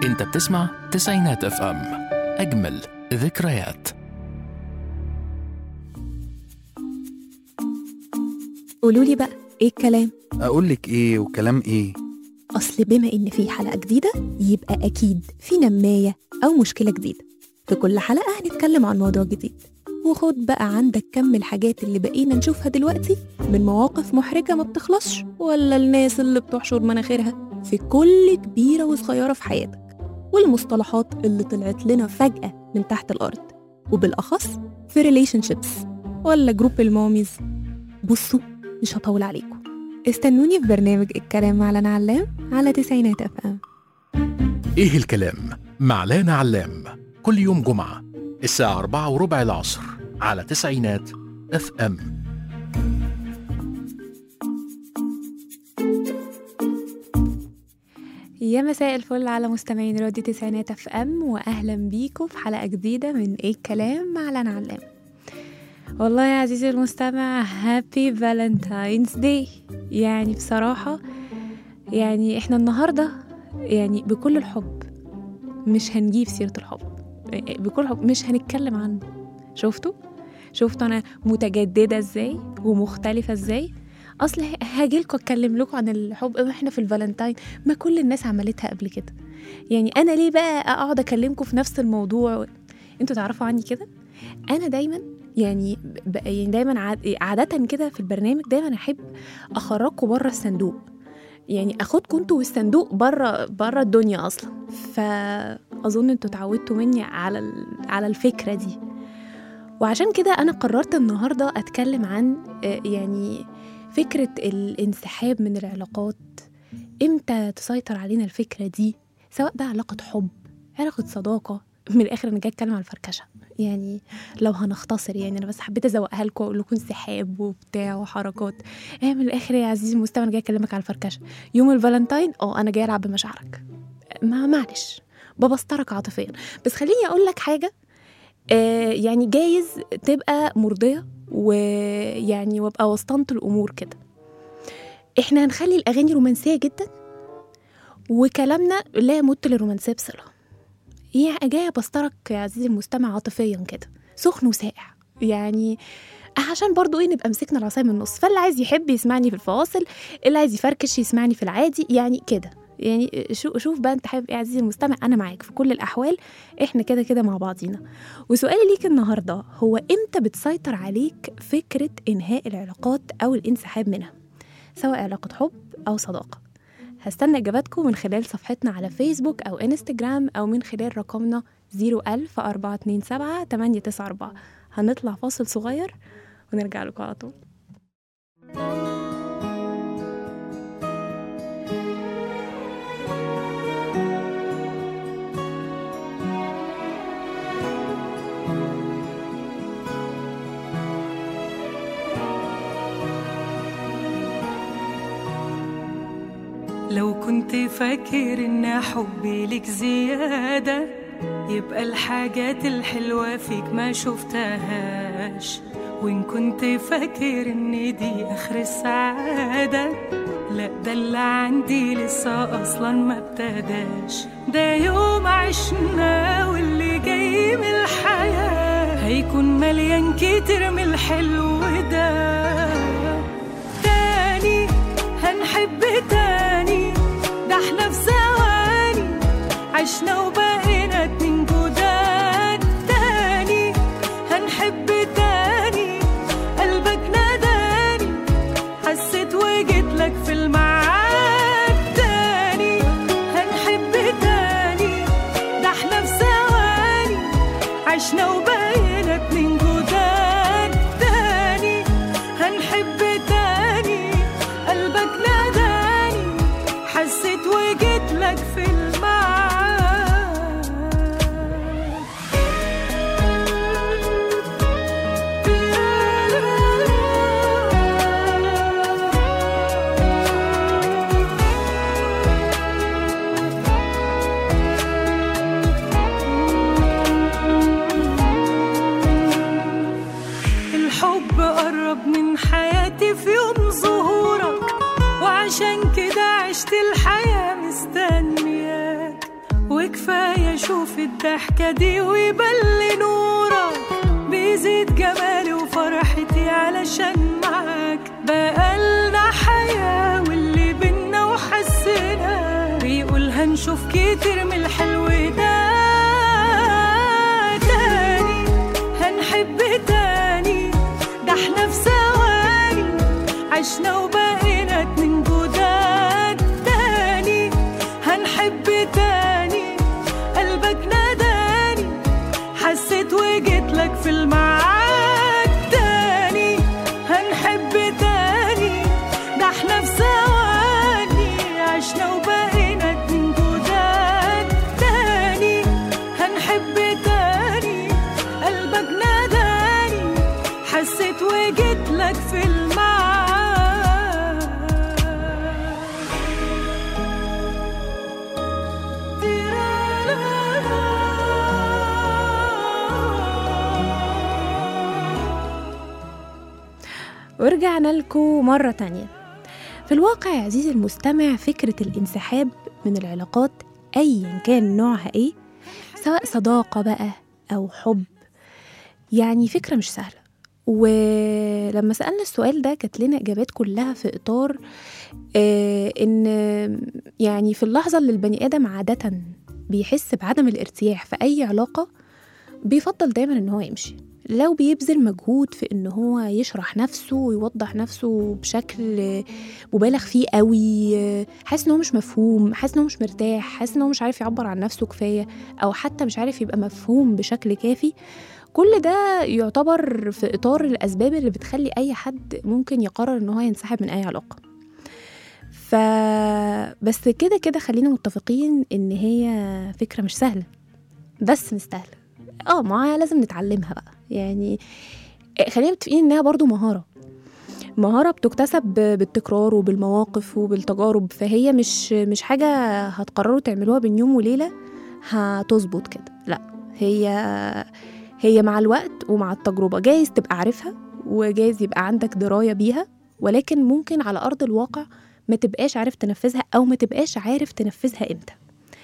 انت بتسمع تسعينات اف ام اجمل ذكريات قولوا لي بقى ايه الكلام اقول لك ايه وكلام ايه اصل بما ان في حلقه جديده يبقى اكيد في نمايه او مشكله جديده في كل حلقه هنتكلم عن موضوع جديد وخد بقى عندك كم الحاجات اللي بقينا نشوفها دلوقتي من مواقف محرجه ما بتخلصش ولا الناس اللي بتحشر مناخيرها في كل كبيره وصغيره في حياتك والمصطلحات اللي طلعت لنا فجاه من تحت الارض وبالاخص في ريليشن شيبس ولا جروب الماميز بصوا مش هطول عليكم استنوني في برنامج الكلام مع لنا علام على تسعينات اف ام ايه الكلام مع لانا علام كل يوم جمعة الساعة أربعة وربع العصر على تسعينات اف ام يا مساء الفل على مستمعين راديو تسعينات اف ام واهلا بيكم في حلقه جديده من ايه الكلام مع لنا علام والله يا عزيزي المستمع هابي فالنتاينز داي يعني بصراحه يعني احنا النهارده يعني بكل الحب مش هنجيب سيره الحب بكل حب مش هنتكلم عنه شفتوا شفتوا انا متجدده ازاي ومختلفه ازاي اصل هاجيلكوا اتكلم لكم عن الحب احنا في الفالنتاين ما كل الناس عملتها قبل كده يعني انا ليه بقى اقعد اكلمكم في نفس الموضوع انتوا تعرفوا عني كده انا دايما يعني ب- يعني دايما عاد- عاده كده في البرنامج دايما احب اخرجكم بره الصندوق يعني اخدكم انتوا والصندوق بره بره الدنيا اصلا فاظن انتوا اتعودتوا مني على ال- على الفكره دي وعشان كده انا قررت النهارده اتكلم عن آه، يعني فكره الانسحاب من العلاقات امتى تسيطر علينا الفكره دي سواء بقى علاقه حب علاقه صداقه من الاخر انا جاي اتكلم عن الفركشه يعني لو هنختصر يعني انا بس حبيت ازوقها لكم واقول لكم انسحاب وبتاع وحركات ايه من الاخر يا عزيزي المستمع انا جاي اكلمك على الفركشه يوم الفالنتاين اه انا جاي العب بمشاعرك ما معلش ببسطرك عاطفيا بس خليني اقول لك حاجه آه يعني جايز تبقى مرضيه ويعني وابقى وسطنت الامور كده احنا هنخلي الاغاني رومانسيه جدا وكلامنا لا يمت للرومانسيه بصله يعني جايه بسترك يا عزيزي المستمع عاطفيا كده سخن وساقع يعني عشان برضو ايه نبقى مسكنا العصايه من النص فاللي عايز يحب يسمعني في الفواصل اللي عايز يفركش يسمعني في العادي يعني كده يعني شو شوف بقى انت حابب ايه يا عزيزي المستمع انا معاك في كل الاحوال احنا كده كده مع بعضينا وسؤالي ليك النهارده هو امتى بتسيطر عليك فكره انهاء العلاقات او الانسحاب منها سواء علاقه حب او صداقه هستنى اجاباتكم من خلال صفحتنا على فيسبوك او انستجرام او من خلال رقمنا 01000 427 894 هنطلع فاصل صغير ونرجع لكم على طول لو كنت فاكر ان حبي لك زيادة يبقى الحاجات الحلوة فيك ما شفتهاش وإن كنت فاكر ان دي آخر السعادة لا ده اللي عندي لسه أصلا ما ابتداش ده يوم عشنا واللي جاي من الحياة هيكون مليان كتير من الحلو ده تاني هنحب تاني ده احنا في ثواني عشنا وبقينا اتنين جداد تاني هنحب تاني قلبك ناداني حسيت وجيت لك في الميعاد تاني هنحب تاني ده احنا في ثواني عشنا وبقينا اتنين جداد تاني هنحب تاني قلبك ناداني حسيت وجيت لك في الميعاد الحب قرب من حياتي في يوم ظهورك وعشان كده عشت الحياة مستنياك كفاية شوف الضحكة دي ويبلي نورك بيزيد جمالي وفرحتي علشان معاك بقالنا حياة واللي بينا وحسنا بيقول هنشوف كتير من الحلو ده تاني هنحب تاني ده احنا في ثواني عشنا وبقينا اتنين جداد تاني هنحب تاني قلبك ناداني حسيت وجيت لك في الميعاد تاني هنحب تاني ده احنا في ثواني عشنا وبقينا اتنين جداد تاني هنحب تاني قلبك ناداني حسيت وجيت لك في الميعاد ورجعنا لكم مرة تانية في الواقع يا عزيزي المستمع فكرة الانسحاب من العلاقات أيا كان نوعها إيه سواء صداقة بقى أو حب يعني فكرة مش سهلة ولما سألنا السؤال ده جات لنا إجابات كلها في إطار آه إن يعني في اللحظة اللي البني آدم عادة بيحس بعدم الارتياح في أي علاقة بيفضل دايما إن هو يمشي لو بيبذل مجهود في ان هو يشرح نفسه ويوضح نفسه بشكل مبالغ فيه قوي حاسس ان هو مش مفهوم حاسس ان هو مش مرتاح حاسس ان هو مش عارف يعبر عن نفسه كفايه او حتى مش عارف يبقى مفهوم بشكل كافي كل ده يعتبر في اطار الاسباب اللي بتخلي اي حد ممكن يقرر ان هو ينسحب من اي علاقه ف بس كده كده خلينا متفقين ان هي فكره مش سهله بس مستاهله اه ما لازم نتعلمها بقى يعني خلينا متفقين انها برضو مهارة مهارة بتكتسب بالتكرار وبالمواقف وبالتجارب فهي مش مش حاجة هتقرروا تعملوها بين يوم وليلة هتظبط كده لا هي هي مع الوقت ومع التجربة جايز تبقى عارفها وجايز يبقى عندك دراية بيها ولكن ممكن على أرض الواقع ما تبقاش عارف تنفذها أو ما تبقاش عارف تنفذها إمتى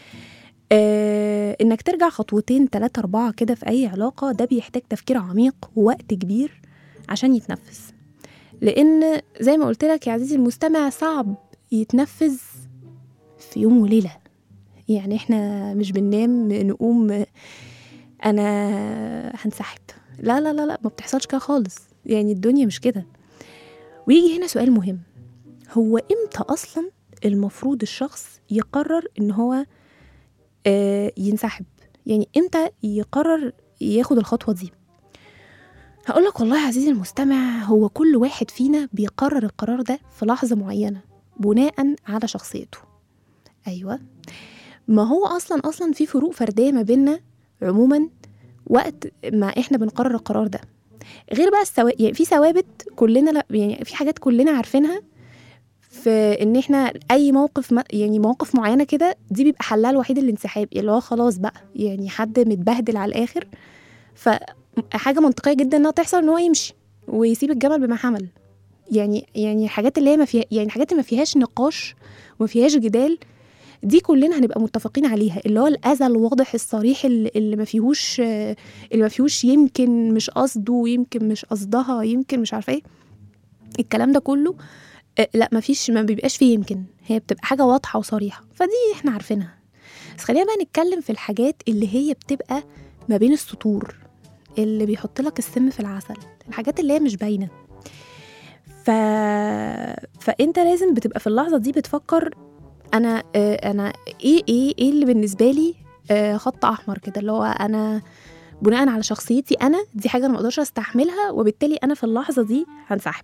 آه انك ترجع خطوتين تلاتة أربعة كده في أي علاقة ده بيحتاج تفكير عميق ووقت كبير عشان يتنفذ لأن زي ما قلت لك يا عزيزي المستمع صعب يتنفذ في يوم وليلة يعني احنا مش بننام نقوم أنا هنسحب لا لا لا لا ما بتحصلش كده خالص يعني الدنيا مش كده ويجي هنا سؤال مهم هو امتى أصلا المفروض الشخص يقرر ان هو آه، ينسحب يعني امتى يقرر ياخد الخطوه دي هقول لك والله يا عزيزي المستمع هو كل واحد فينا بيقرر القرار ده في لحظه معينه بناء على شخصيته ايوه ما هو اصلا اصلا في فروق فرديه ما بيننا عموما وقت ما احنا بنقرر القرار ده غير بقى السوا... يعني في ثوابت كلنا لا يعني في حاجات كلنا عارفينها في ان احنا اي موقف ما يعني مواقف معينه كده دي بيبقى حلها الوحيد الانسحاب اللي هو خلاص بقى يعني حد متبهدل على الاخر فحاجه منطقيه جدا انها تحصل ان هو يمشي ويسيب الجمل بما حمل يعني يعني الحاجات اللي هي ما فيها يعني الحاجات اللي ما فيهاش نقاش وما فيهاش جدال دي كلنا هنبقى متفقين عليها اللي هو الاذى الواضح الصريح اللي اللي ما فيهوش اللي ما فيهوش يمكن مش قصده يمكن مش قصدها يمكن مش عارفه ايه الكلام ده كله آه، لا مفيش ما بيبقاش فيه يمكن هي بتبقى حاجه واضحه وصريحه فدي احنا عارفينها بس خلينا بقى نتكلم في الحاجات اللي هي بتبقى ما بين السطور اللي بيحط لك السم في العسل الحاجات اللي هي مش باينه ف... فانت لازم بتبقى في اللحظه دي بتفكر انا آه، انا ايه ايه ايه اللي بالنسبه لي آه، خط احمر كده اللي هو انا بناء على شخصيتي انا دي حاجه انا ما اقدرش استحملها وبالتالي انا في اللحظه دي هنسحب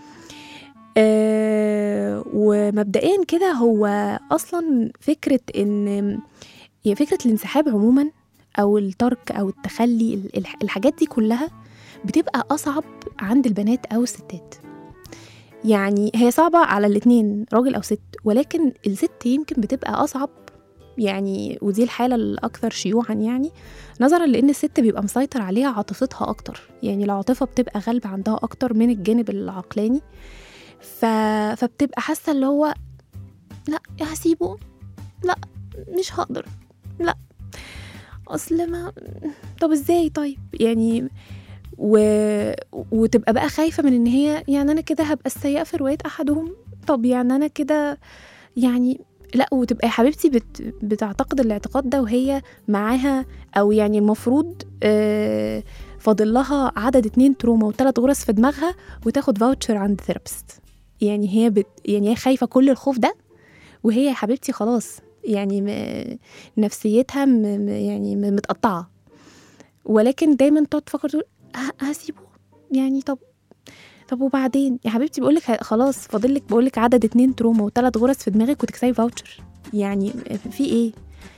آه ومبدئيا كده هو اصلا فكره ان يعني فكره الانسحاب عموما او الترك او التخلي ال- الح- الحاجات دي كلها بتبقى اصعب عند البنات او الستات يعني هي صعبه على الاتنين راجل او ست ولكن الست يمكن بتبقى اصعب يعني ودي الحاله الاكثر شيوعا يعني نظرا لان الست بيبقى مسيطر عليها عاطفتها اكتر يعني العاطفه بتبقى غالبه عندها اكتر من الجانب العقلاني ف... فبتبقى حاسه اللي هو لا هسيبه لا مش هقدر لا اصل ما طب ازاي طيب يعني و... وتبقى بقى خايفه من ان هي يعني انا كده هبقى السيئه في روايه احدهم طب يعني انا كده يعني لا وتبقى يا حبيبتي بت... بتعتقد الاعتقاد ده وهي معاها او يعني المفروض آه فاضل لها عدد اتنين تروما وثلاث غرز في دماغها وتاخد فاوتشر عند ثيرابيست يعني هي بت... يعني هي خايفه كل الخوف ده وهي يا حبيبتي خلاص يعني م... نفسيتها م... م- يعني م- متقطعه ولكن دايما تقعد تفكر تقول ه- هسيبه يعني طب طب وبعدين يا حبيبتي بقول لك خلاص فاضل لك بقول لك عدد اتنين تروما وثلاث غرز في دماغك وتكسبي فاوتشر يعني في ايه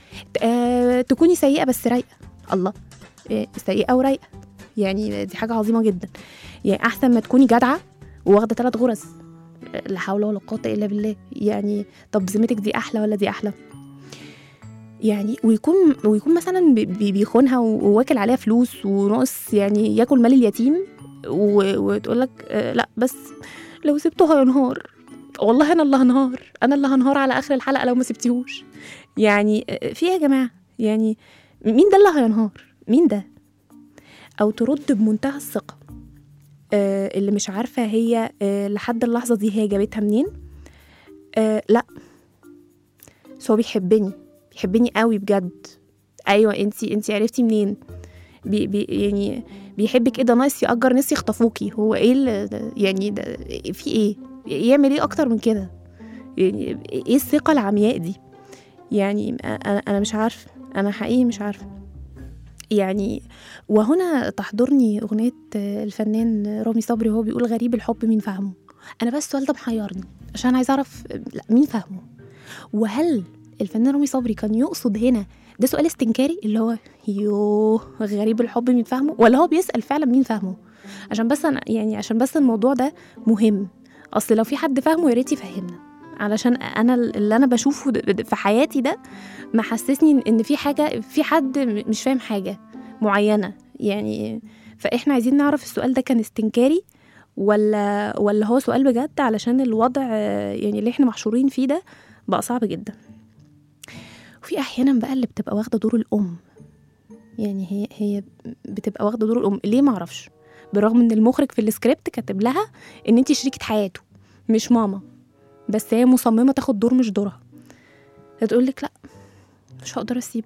آه تكوني سيئه بس رايقه الله آه سيئه ورايقه يعني دي حاجه عظيمه جدا يعني احسن ما تكوني جدعه وواخده ثلاث غرز آه، لا حول ولا قوه الا بالله يعني طب بذمتك دي احلى ولا دي احلى يعني ويكون ويكون مثلا بي- بي- بيخونها وواكل عليها فلوس وناقص يعني ياكل مال اليتيم و- وتقول لك آه لا بس لو سبته هينهار والله انا اللي هنهار انا اللي هنهار على اخر الحلقه لو ما سبتيهوش يعني آه، في إيه يا جماعه يعني مين ده اللي هينهار مين ده او ترد بمنتهى الثقه آه اللي مش عارفه هي آه لحد اللحظه دي هي جابتها منين آه لا بس هو بيحبني بيحبني قوي بجد ايوه انتي انتي عرفتي منين بي بي يعني بيحبك ايه ده ناقص يأجر ناس يخطفوكي هو ايه اللي ده- يعني ده في ايه يعمل ايه اكتر من كده يعني ايه الثقة العمياء دي يعني انا انا مش عارفة انا حقيقي مش عارفة يعني وهنا تحضرني أغنية الفنان رامي صبري وهو بيقول غريب الحب مين فاهمه أنا بس السؤال ده محيرني عشان عايزة أعرف لا مين فاهمه وهل الفنان رامي صبري كان يقصد هنا ده سؤال استنكاري اللي هو يوه غريب الحب مين فاهمه ولا هو بيسأل فعلا مين فاهمه عشان بس أنا يعني عشان بس الموضوع ده مهم اصل لو في حد فاهمه يا ريت يفهمنا علشان انا اللي انا بشوفه د- د- في حياتي ده محسسني ان في حاجه في حد م- مش فاهم حاجه معينه يعني فاحنا عايزين نعرف السؤال ده كان استنكاري ولا ولا هو سؤال بجد علشان الوضع آه، يعني اللي احنا محشورين فيه ده بقى صعب جدا وفي احيانا بقى اللي بتبقى واخده دور الام يعني هي هي بتبقى واخده دور الام ليه معرفش بالرغم ان المخرج في السكريبت كاتب لها ان انت شريكه حياته مش ماما بس هي مصممه تاخد دور مش دورها هتقول لك لا مش هقدر اسيبه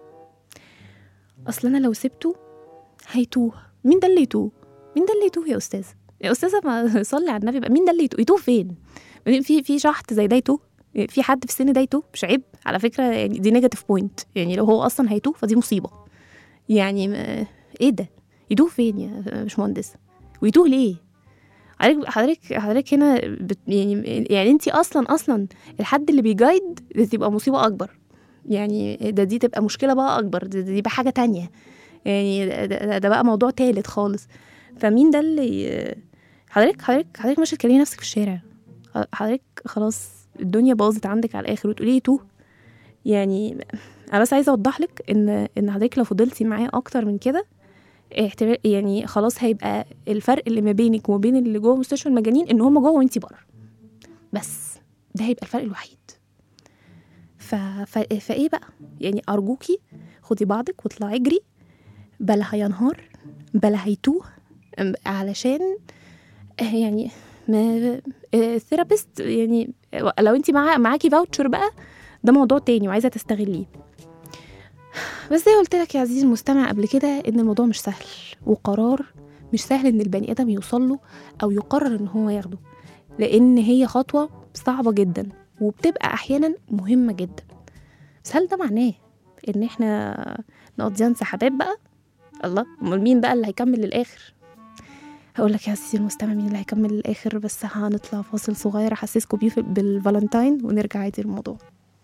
اصل انا لو سبته هيتوه مين ده اللي يتوه مين ده اللي يتوه يا استاذه يا استاذه ما صلي على النبي بقى مين ده اللي يتوه يتوه فين في في شحط زي ده يتوه في حد في السن ده يتوه مش عيب على فكره يعني دي نيجاتيف بوينت يعني لو هو اصلا هيتوه فدي مصيبه يعني ما ايه ده يتوه فين يا باشمهندس ويتوه ليه حضرتك حضرتك حضرتك هنا بت يعني يعني انت اصلا اصلا الحد اللي بيجايد دي تبقى مصيبه اكبر يعني ده دي تبقى مشكله بقى اكبر دي, دي بقى حاجه تانية يعني ده, ده, ده بقى موضوع تالت خالص فمين ده اللي حضرتك حضرتك حضرتك ماشيه تكلمي نفسك في الشارع حضرتك خلاص الدنيا باظت عندك على الاخر وتقولي توه يعني انا بس عايزه اوضح لك ان ان حضرتك لو فضلتي معاه اكتر من كده احتمال يعني خلاص هيبقى الفرق اللي ما بينك وما بين اللي جوه مستشفى المجانين ان هم جوه وانتي بره بس ده هيبقى الفرق الوحيد ف... ف... فايه بقى يعني ارجوكي خدي بعضك واطلعي اجري بلا هينهار بلا هيتوه أم- علشان آه، يعني ما الثيرابيست يعني لو انت مع... معاكي فاوتشر بقى ده موضوع تاني وعايزه تستغليه بس زي ما قلت لك يا عزيزي المستمع قبل كده ان الموضوع مش سهل وقرار مش سهل ان البني ادم يوصل له او يقرر ان هو ياخده لان هي خطوه صعبه جدا وبتبقى احيانا مهمه جدا بس هل ده معناه ان احنا نقضيها انسحابات بقى الله امال مين بقى اللي هيكمل للاخر هقول لك يا عزيزي المستمع مين اللي هيكمل للاخر بس هنطلع فاصل صغير احسسكم بيه في- بالفالنتاين ونرجع عادي الموضوع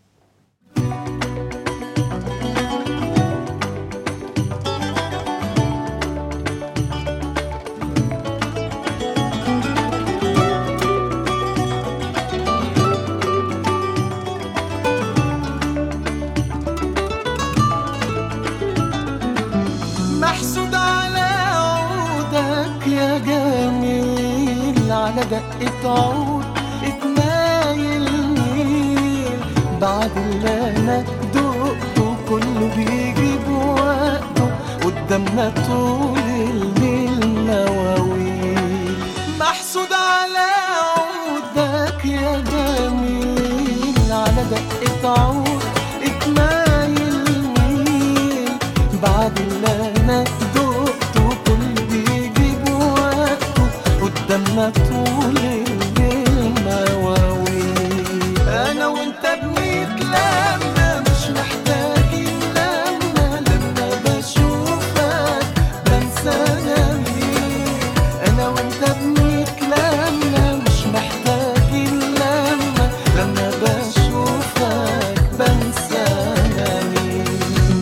محسود على عودك يا جميل على دقة عود اتنايل ميل بعد اللي انا دقته كله بيجي بوقت قدامنا طول الليل مواويل محسود على عودك يا جميل على دقة عود اتمايل ميل بعد اللي انا دقته كل بيجيب وقته قدامنا طول الليل مواويل انا وانت بنتلمى مش محتاجين لما لما بشوفك بنسى انا مين انا وانت بنتلمى مش محتاجين لما لما بشوفك بنسى انا مين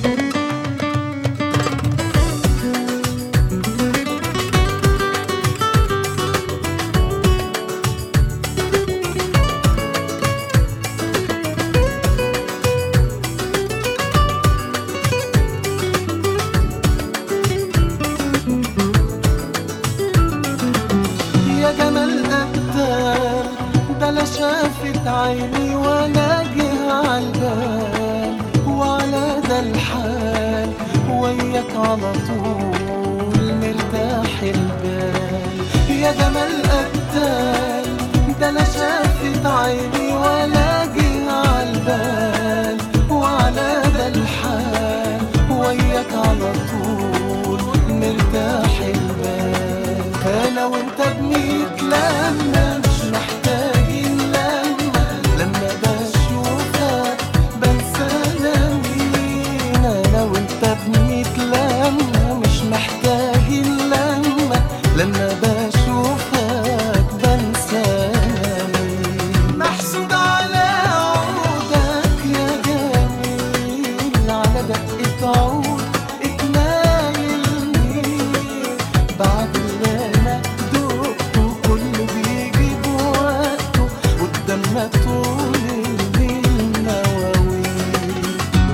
يا جمال قدام ده لا شافت عيني ولا جه عالبال وعلى ده الحال وياك على طول مرتاح البال يا جمال قدام ده لا شافت عيني ولا جه عالبال وعلى ده الحال وياك على طول مرتاح البال انا وانت بنتلمى مش محتاجين لما لما بشوفك بنسى انا مين انا وانت بنتلمى مش محتاجين لما لما بشوفك بنسى انا مين محسود على عودك يا جميل على دقة عود اتنايل مين بعد اللي انا دقته كله بيجي بوقته قدامنا طول الليل مواويل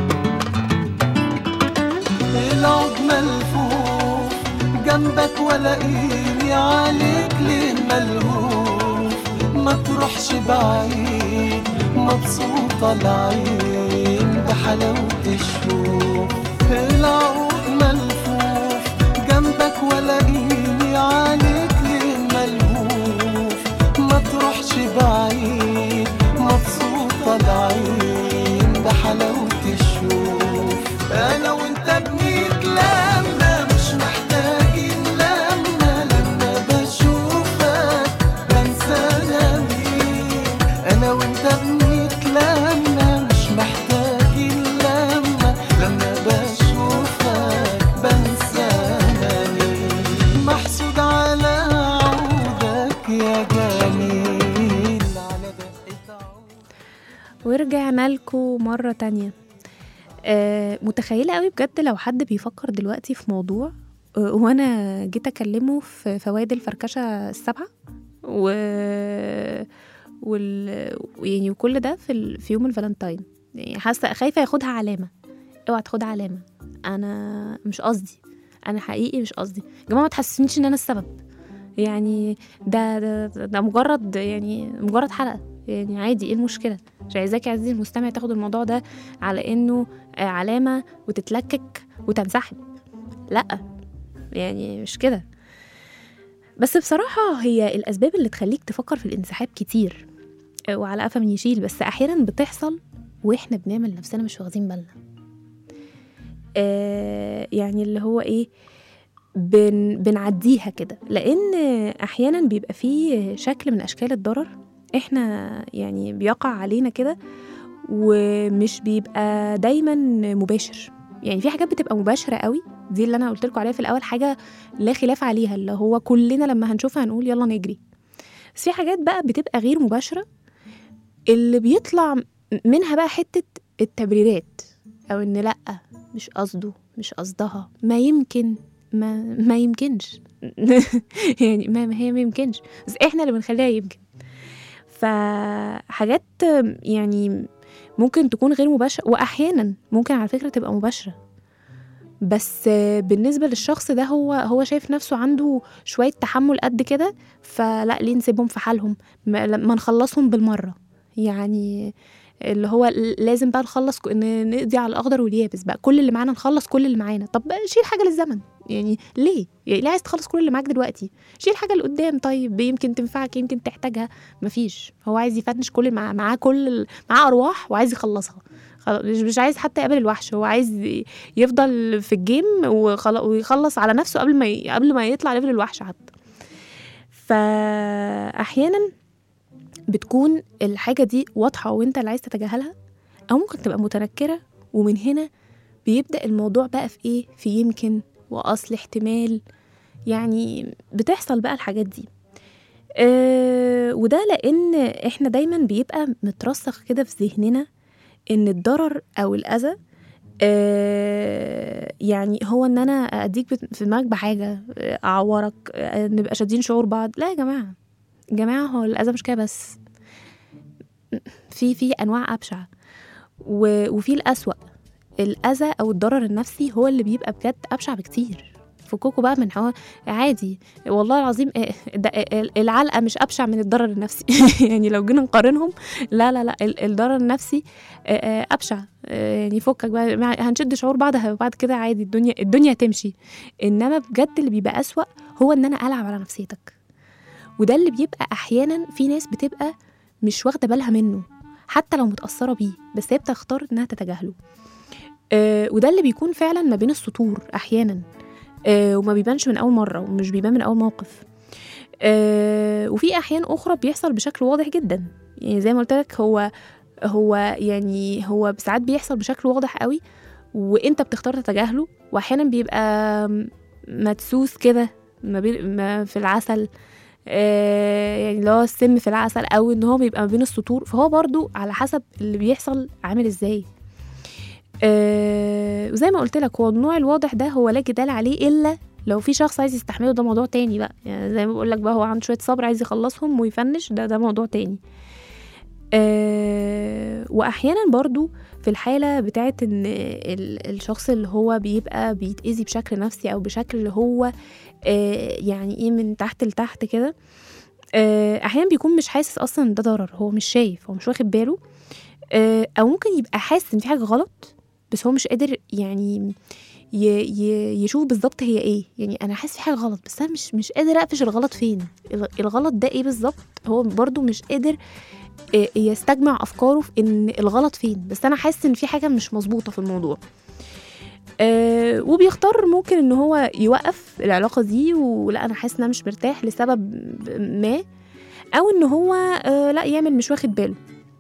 العود ملفوف جنبك ولاقيني عليك ليه ملهوف ما تروحش بعيد مبسوطة العين بحلاوة الشوف العود ملفوف جنبك ولاقيني عليك ليه ملهوف ما تروحش بعيد مبسوطة العين بحلاوة الشوف أنا وأنت بنتلمى مش محتاجين لما لما بشوفك بنسى أنا مين أنا وأنت بنتلمى مش محتاجين لما لما بشوفك بنسى أنا مين محسود على عودك يا جميل على دقة عود ورجعنا لكم مرة تانية آه متخيلة قوي بجد لو حد بيفكر دلوقتي في موضوع آه وانا جيت اكلمه في فوائد الفركشة السبعة و وال... يعني وكل ده في, ال... في يوم الفالنتاين يعني حاسة خايفة ياخدها علامة اوعى تاخدها علامة انا مش قصدي انا حقيقي مش قصدي يا جماعة ما تحسسنيش ان انا السبب يعني ده ده, ده مجرد يعني مجرد حلقة يعني عادي ايه المشكلة مش عايزاك يا عزيزي المستمع تاخد الموضوع ده على انه آه، علامة وتتلكك وتنسحب لا يعني مش كده بس بصراحة هي الأسباب اللي تخليك تفكر في الانسحاب كتير آه، وعلى قفا من يشيل بس أحيانا بتحصل وإحنا بنعمل نفسنا مش واخدين بالنا آه يعني اللي هو إيه بن بنعديها كده لأن أحيانا بيبقى فيه شكل من أشكال الضرر إحنا يعني بيقع علينا كده ومش بيبقى دايما مباشر يعني في حاجات بتبقى مباشرة قوي دي اللي أنا قلت لكم عليها في الأول حاجة لا خلاف عليها اللي هو كلنا لما هنشوفها هنقول يلا نجري بس في حاجات بقى بتبقى غير مباشرة اللي بيطلع منها بقى حتة التبريرات أو إن لأ مش قصده مش قصدها ما يمكن ما ما يمكنش يعني ما ما هي ما يمكنش بس احنا اللي بنخليها يمكن فحاجات يعني ممكن تكون غير مباشرة وأحيانا ممكن على فكرة تبقى مباشرة بس بالنسبة للشخص ده هو هو شايف نفسه عنده شوية تحمل قد كده فلا ليه نسيبهم في حالهم ما ما نخلصهم بالمرة يعني اللي هو ل- لازم بقى نخلص ك- ن- نقضي على الاخضر واليابس بقى كل اللي معانا نخلص كل اللي معانا طب بقى شيل حاجه للزمن يعني ليه يعني ليه عايز تخلص كل اللي معاك دلوقتي شيل حاجه لقدام طيب يمكن تنفعك يمكن تحتاجها مفيش هو عايز يفنش كل اللي معاه معاه كل ال- معاه ارواح وعايز يخلصها خلاص مش مش عايز حتى يقابل الوحش هو عايز ي- يفضل في الجيم وخلا- ويخلص على نفسه قبل ما ي... قبل ما يطلع ليفل الوحش حتى فاحيانا بتكون الحاجه دي واضحه وانت اللي عايز تتجاهلها او ممكن تبقى متنكره ومن هنا بيبدا الموضوع بقى في ايه في يمكن واصل احتمال يعني بتحصل بقى الحاجات دي أه وده لان احنا دايما بيبقى مترسخ كده في ذهننا ان الضرر او الاذى أه يعني هو ان انا اديك بت- في دماغك بحاجه آه، اعورك آه، نبقى شادين شعور بعض لا يا جماعه يا جماعه هو الاذى مش كده بس في في انواع ابشع و- وفي الاسوأ الاذى او الضرر النفسي هو اللي بيبقى بجد ابشع بكتير فكوكوا بقى من حوار عادي والله العظيم آه، ده- آه، العلقه مش ابشع من الضرر النفسي يعني لو جينا نقارنهم لا لا لا ال- الضرر النفسي آه، آه، ابشع آه، يعني فكك بقى مع- هنشد شعور بعض بعد كده عادي الدنيا الدنيا تمشي انما بجد اللي بيبقى اسوأ هو ان انا العب على نفسيتك وده اللي بيبقى احيانا في ناس بتبقى مش واخده بالها منه حتى لو متاثره بيه بس هي بتختار انها تتجاهله آه وده اللي بيكون فعلا ما بين السطور احيانا آه وما بيبانش من اول مره ومش بيبان من اول موقف آه وفي احيان اخرى بيحصل بشكل واضح جدا يعني زي ما قلت لك هو هو يعني هو ساعات بيحصل بشكل واضح قوي وانت بتختار تتجاهله واحيانا بيبقى مدسوس كده ما بين ما في العسل آه يعني اللي هو السم في العسل او ان هو بيبقى ما بين السطور فهو برضو على حسب اللي بيحصل عامل ازاي آه وزي ما قلت لك هو النوع الواضح ده هو لا جدال عليه الا لو في شخص عايز يستحمله ده موضوع تاني بقى يعني زي ما بقول لك بقى هو عنده شويه صبر عايز يخلصهم ويفنش ده ده موضوع تاني آه واحيانا برضو في الحاله بتاعت ان ال- الشخص اللي هو بيبقى بيتاذي بشكل نفسي او بشكل اللي هو آه يعني ايه من تحت لتحت كده آه احيانا بيكون مش حاسس اصلا إن ده ضرر هو مش شايف هو مش واخد باله آه او ممكن يبقى حاسس ان في حاجه غلط بس هو مش قادر يعني ي ي يشوف بالظبط هي ايه يعني انا حاسس في حاجه غلط بس انا مش مش قادر اقفش الغلط فين الغ- الغلط ده ايه بالظبط هو برضو مش قادر آه، يستجمع افكاره في ان الغلط فين بس انا حاسس ان في حاجه مش مظبوطه في الموضوع آه وبيختار ممكن ان هو يوقف العلاقه دي ولا انا حاسس ان انا مش مرتاح لسبب ما او ان هو آه لا يعمل مش واخد باله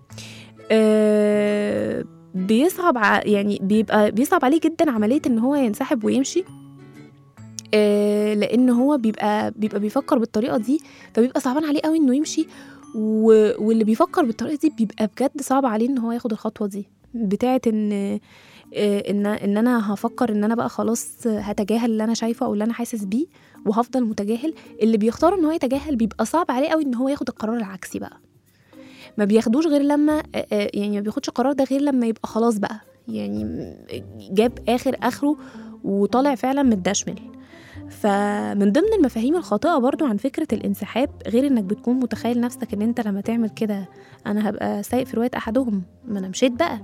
آه بيصعب ع- يعني بيبقى بيصعب عليه جدا عمليه ان هو ينسحب ويمشي آه لان هو بيبقى بيبقى بيفكر بالطريقه دي فبيبقى صعبان عليه قوي انه يمشي و... واللي بيفكر بالطريقه دي بيبقى بجد صعب عليه ان هو ياخد الخطوه دي بتاعه ان آه، ان ان انا هفكر ان انا بقى خلاص هتجاهل اللي انا شايفه او اللي انا حاسس بيه وهفضل متجاهل اللي بيختار ان هو يتجاهل بيبقى صعب عليه قوي ان هو ياخد القرار العكسي بقى ما بياخدوش غير لما آه، آه، يعني ما بياخدش القرار ده غير لما يبقى خلاص بقى يعني م- جاب اخر اخره وطالع فعلا متدشمل فمن ضمن المفاهيم الخاطئه برضو عن فكره الانسحاب غير انك بتكون متخيل نفسك ان انت لما تعمل كده انا هبقى سايق في روايه احدهم ما انا مشيت بقى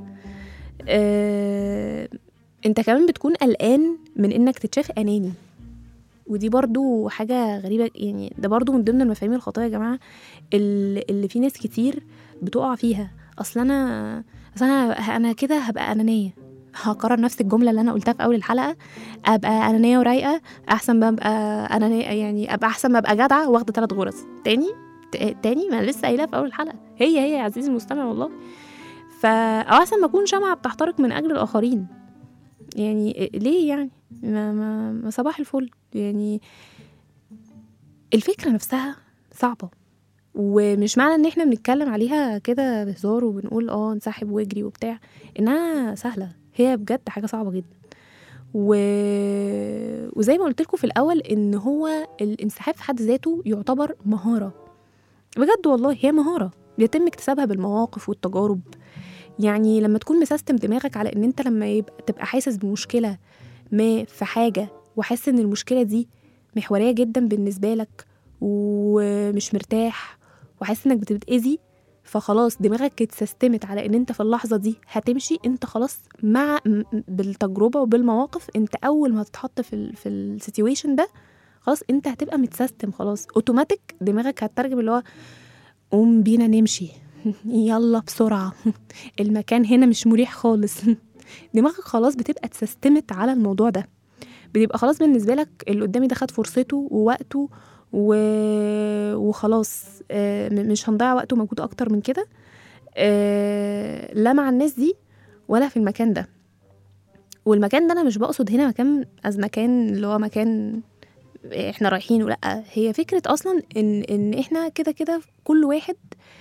آه، انت كمان بتكون قلقان من انك تتشاف اناني ودي برضو حاجة غريبة يعني ده برضو من ضمن المفاهيم الخاطئة يا جماعة اللي, اللي في ناس كتير بتقع فيها اصل انا اصل انا انا كده هبقى انانية هكرر نفس الجملة اللي انا قلتها في اول الحلقة ابقى انانية ورايقة احسن ما ابقى انانية يعني ابقى احسن ما ابقى جدعة واخدة ثلاث غرز تاني ت- تاني ما أنا لسه قايلها في اول الحلقة هي هي يا عزيزي المستمع والله ف او احسن ما اكون شمعة بتحترق من اجل الاخرين يعني ليه يعني ما, ما, ما صباح الفل يعني الفكرة نفسها صعبة ومش معنى ان احنا بنتكلم عليها كده بهزار وبنقول اه انسحب واجري وبتاع انها سهلة هي بجد حاجة صعبة جدا و... وزي ما قلت لكم في الاول ان هو الانسحاب في حد ذاته يعتبر مهارة بجد والله هي مهارة بيتم اكتسابها بالمواقف والتجارب يعني لما تكون مسيستم دماغك على ان انت لما يبقى تبقى حاسس بمشكله ما في حاجه وحاسس ان المشكله دي محوريه جدا بالنسبه لك ومش مرتاح وحاسس انك بتتاذي فخلاص دماغك اتسيستمت على ان انت في اللحظه دي هتمشي انت خلاص مع م- م- بالتجربه وبالمواقف انت اول ما تتحط في ال في السيتويشن ده خلاص انت هتبقى متسيستم خلاص اوتوماتيك دماغك هتترجم اللي هو قوم بينا نمشي يلا بسرعه المكان هنا مش مريح خالص دماغك خلاص بتبقى اتسيستمت على الموضوع ده بيبقى خلاص بالنسبه لك اللي قدامي ده خد فرصته ووقته و... وخلاص آه، م- مش هنضيع وقت ومجهود اكتر من كده آه، لا مع الناس دي ولا في المكان ده والمكان ده انا مش بقصد هنا مكان از مكان اللي هو مكان احنا رايحينه لا هي فكره اصلا ان ان احنا كده كده كل واحد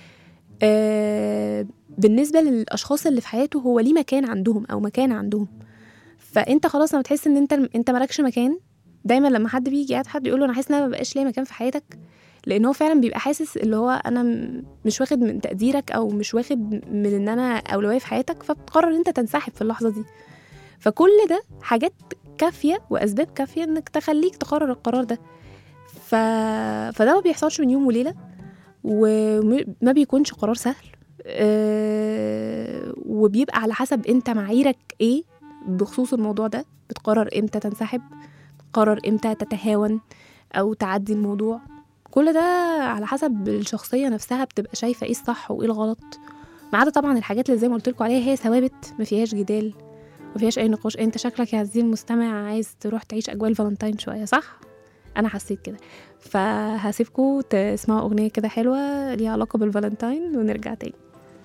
آه بالنسبه للاشخاص اللي في حياته هو ليه مكان عندهم او مكان عندهم فانت خلاص لما تحس ان انت انت مالكش مكان دايما لما حد بيجي قاعد حد يقول له انا حاسس ان انا مبقاش ليا مكان في حياتك لان هو فعلا بيبقى حاسس اللي هو انا م- مش واخد من تقديرك او مش واخد من ان انا اولويه في حياتك فبتقرر ان انت تنسحب في اللحظه دي فكل ده حاجات كافيه واسباب كافيه انك تخليك تقرر القرار ده ف... فده ما بيحصلش من يوم وليله وما بيكونش قرار سهل أه... وبيبقى على حسب انت معاييرك ايه بخصوص الموضوع ده بتقرر امتى تنسحب تقرر امتى تتهاون او تعدي الموضوع كل ده على حسب الشخصيه نفسها بتبقى شايفه ايه الصح وايه الغلط ما عدا طبعا الحاجات اللي زي ما قلت لكم عليها هي ثوابت ما فيهاش جدال ما فيهاش اي نقاش انت شكلك يا عزيزي المستمع عايز تروح تعيش اجواء الفالنتاين شويه صح انا حسيت كده فهسيبكم تسمعوا اغنيه كده حلوه ليها علاقه بالفالنتاين ونرجع تاني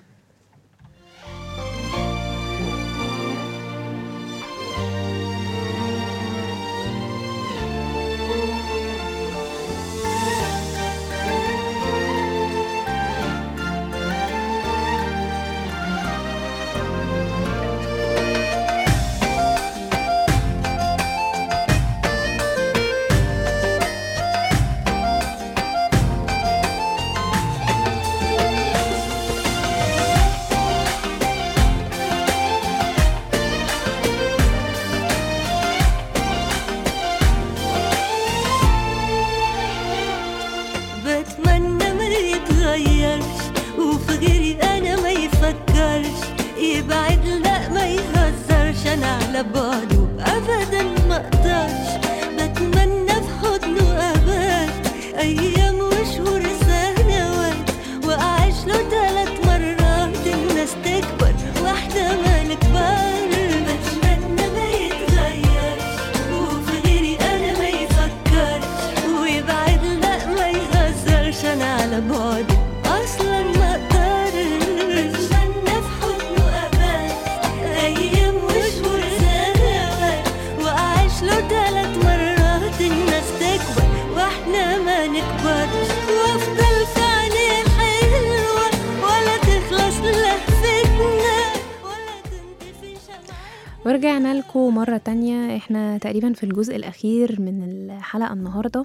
بتمنى ما يتغيرش وفي غيري انا ما يفكرش يبعد لا ما يهزرش انا على بعده ابدا ما اقدرش بتمنى في حضنه ابات ايام وشهور سنوات واعيش له ثلاث مرات الناس تكبر واحده ما نكبر بتمنى ما يتغيرش وفي غيري انا ما يفكرش ويبعد لا ما يهزرش انا على بعد اصلا ما اقدرش بتمنى في حضنه ابات ايام وشهور سنوات واعيش له ثلاث مرات الناس تكبر واحنا ما نكبرش وافضل في عينيه حلوه ولا تخلص لهفتنا ولا تنطفي شمعة ورجعنا لكم مرة تانية احنا تقريبا في الجزء الأخير من الحلقة النهاردة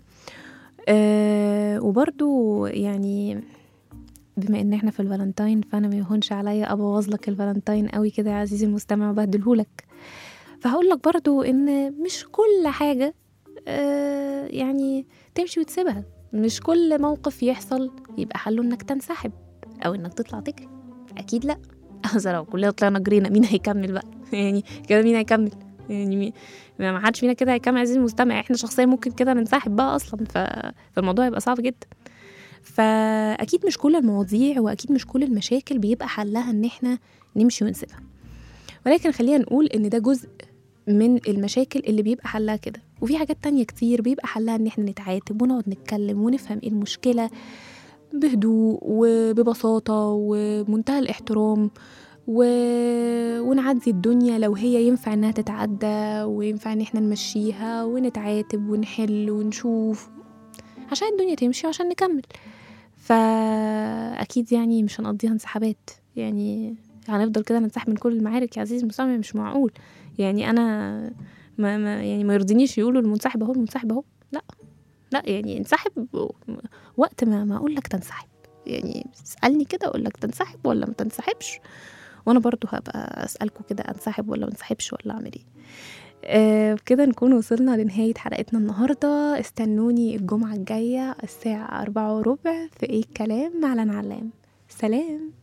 أه وبرضو يعني بما ان احنا في الفالنتاين فانا ما يهونش عليا ابوظ لك الفالنتاين قوي كده يا عزيزي المستمع وبهدلهولك فهقول لك برضو ان مش كل حاجة أه يعني تمشي وتسيبها مش كل موقف يحصل يبقى حله انك تنسحب او انك تطلع تجري اكيد لا أصل لو كلنا طلعنا جرينا مين هيكمل بقى يعني كده مين هيكمل يعني مين ما حدش فينا كده هيكمل عزيزي المستمع احنا شخصيا ممكن كده ننسحب بقى اصلا ف... فالموضوع يبقى صعب جدا فاكيد مش كل المواضيع واكيد مش كل المشاكل بيبقى حلها ان احنا نمشي ونسيبها ولكن خلينا نقول ان ده جزء من المشاكل اللي بيبقى حلها كده وفي حاجات تانية كتير بيبقى حلها ان احنا نتعاتب ونقعد نتكلم ونفهم ايه المشكلة بهدوء وببساطة ومنتهى الاحترام و... ونعدي الدنيا لو هي ينفع انها تتعدى وينفع ان احنا نمشيها ونتعاتب ونحل ونشوف عشان الدنيا تمشي وعشان نكمل فاكيد يعني مش هنقضيها انسحابات يعني هنفضل كده ننسحب من كل المعارك يا عزيزي المستمع مش معقول يعني انا ما, ما يعني ما يرضينيش يقولوا المنسحب اهو المنسحب اهو لا لا يعني انسحب وقت ما ما اقول لك تنسحب يعني اسالني كده اقول لك تنسحب ولا ما تنسحبش وانا برضو هبقى اسالكم كده انسحب ولا ما انسحبش ولا اعمل ايه آه بكده نكون وصلنا لنهاية حلقتنا النهاردة استنوني الجمعة الجاية الساعة أربعة وربع في ايه الكلام مع لنا علام سلام